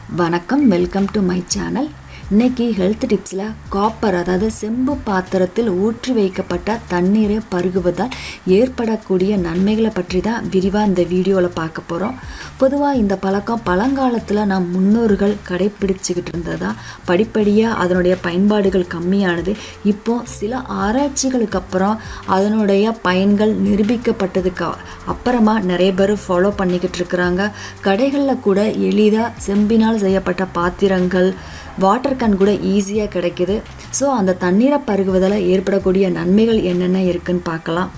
வணக்கம் welcome to my channel இன்னைக்கு health டிப்ஸில் காப்பர் அதாவது செம்பு பாத்திரத்தில் ஊற்றி வைக்கப்பட்ட தண்ணீரை பருகுவதால் ஏற்படக்கூடிய நன்மைகளை பற்றி தான் விரிவாக இந்த வீடியோவில் பார்க்க போகிறோம் பொதுவாக இந்த பழக்கம் பழங்காலத்தில் நம் முன்னோர்கள் கடைப்பிடிச்சிக்கிட்டு இருந்ததா படிப்படியாக அதனுடைய பயன்பாடுகள் கம்மியானது இப்போ சில ஆராய்ச்சிகளுக்கு அப்புறம் அதனுடைய பயன்கள் நிரூபிக்கப்பட்டதுக்கு அப்புறமா நிறைய பேர் ஃபாலோ பண்ணிக்கிட்டு இருக்கிறாங்க கடைகளில் கூட எளிதாக செம்பினால் செய்யப்பட்ட பாத்திரங்கள் வாட்டர் கேன் கூட ஈஸியாக கிடைக்குது ஸோ அந்த தண்ணீரை பருகுவதால் ஏற்படக்கூடிய நன்மைகள் என்னென்ன இருக்குன்னு பார்க்கலாம்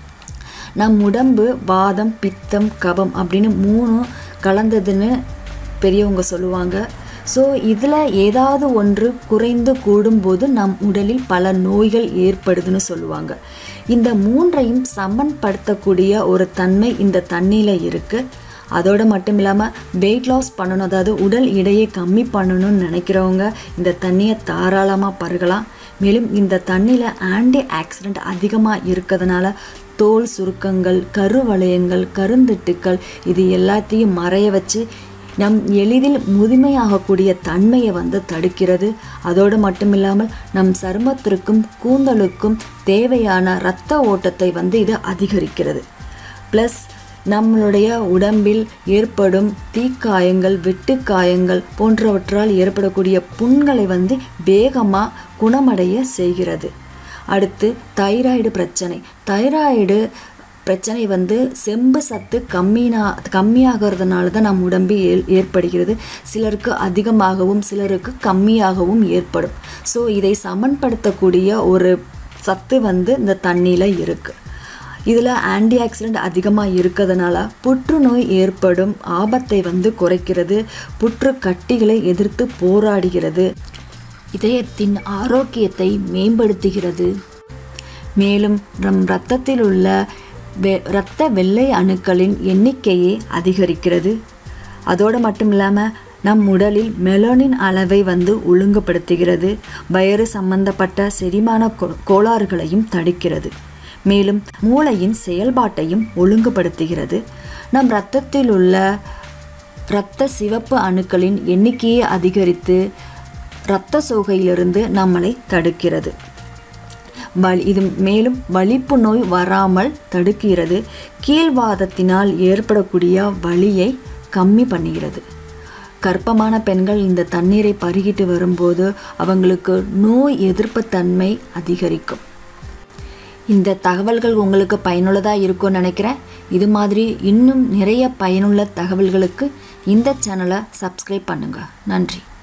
நம் உடம்பு வாதம் பித்தம் கபம் அப்படின்னு மூணும் கலந்ததுன்னு பெரியவங்க சொல்லுவாங்க ஸோ இதில் ஏதாவது ஒன்று குறைந்து கூடும்போது நம் உடலில் பல நோய்கள் ஏற்படுதுன்னு சொல்லுவாங்க இந்த மூன்றையும் சமன்படுத்தக்கூடிய ஒரு தன்மை இந்த தண்ணியில் இருக்குது அதோடு மட்டும் இல்லாமல் வெயிட் லாஸ் பண்ணணும் அதாவது உடல் எடையை கம்மி பண்ணணும்னு நினைக்கிறவங்க இந்த தண்ணியை தாராளமாக பருகலாம் மேலும் இந்த தண்ணியில் ஆன்டி ஆக்சிடென்ட் அதிகமாக இருக்கிறதுனால தோல் சுருக்கங்கள் கருவளையங்கள் கருந்திட்டுக்கள் இது எல்லாத்தையும் மறைய வச்சு நம் எளிதில் முதுமையாகக்கூடிய தன்மையை வந்து தடுக்கிறது அதோடு மட்டும் இல்லாமல் நம் சருமத்திற்கும் கூந்தலுக்கும் தேவையான இரத்த ஓட்டத்தை வந்து இது அதிகரிக்கிறது ப்ளஸ் நம்மளுடைய உடம்பில் ஏற்படும் தீக்காயங்கள் வெட்டுக்காயங்கள் போன்றவற்றால் ஏற்படக்கூடிய புண்களை வந்து வேகமாக குணமடைய செய்கிறது அடுத்து தைராய்டு பிரச்சனை தைராய்டு பிரச்சனை வந்து செம்பு சத்து கம்மினா கம்மியாகிறதுனால தான் நம் உடம்பில் ஏல் ஏற்படுகிறது சிலருக்கு அதிகமாகவும் சிலருக்கு கம்மியாகவும் ஏற்படும் ஸோ இதை சமன்படுத்தக்கூடிய ஒரு சத்து வந்து இந்த தண்ணியில் இருக்குது இதில் ஆன்டி ஆக்சிடென்ட் அதிகமாக இருக்கிறதுனால புற்றுநோய் ஏற்படும் ஆபத்தை வந்து குறைக்கிறது புற்று கட்டிகளை எதிர்த்து போராடுகிறது இதயத்தின் ஆரோக்கியத்தை மேம்படுத்துகிறது மேலும் நம் இரத்தத்தில் உள்ள வெ இரத்த வெள்ளை அணுக்களின் எண்ணிக்கையை அதிகரிக்கிறது அதோடு மட்டும் இல்லாமல் நம் உடலில் மெலோனின் அளவை வந்து ஒழுங்குபடுத்துகிறது வயிறு சம்பந்தப்பட்ட செரிமான கோளாறுகளையும் தடுக்கிறது மேலும் மூளையின் செயல்பாட்டையும் ஒழுங்குபடுத்துகிறது நம் இரத்தத்தில் உள்ள இரத்த சிவப்பு அணுக்களின் எண்ணிக்கையை அதிகரித்து இரத்த சோகையிலிருந்து நம்மளை தடுக்கிறது வலி இது மேலும் வலிப்பு நோய் வராமல் தடுக்கிறது கீழ்வாதத்தினால் ஏற்படக்கூடிய வலியை கம்மி பண்ணுகிறது கர்ப்பமான பெண்கள் இந்த தண்ணீரை பருகிட்டு வரும்போது அவங்களுக்கு நோய் எதிர்ப்பு தன்மை அதிகரிக்கும் இந்த தகவல்கள் உங்களுக்கு பயனுள்ளதாக இருக்கும்னு நினைக்கிறேன் இது மாதிரி இன்னும் நிறைய பயனுள்ள தகவல்களுக்கு இந்த சேனலை சப்ஸ்கிரைப் பண்ணுங்கள் நன்றி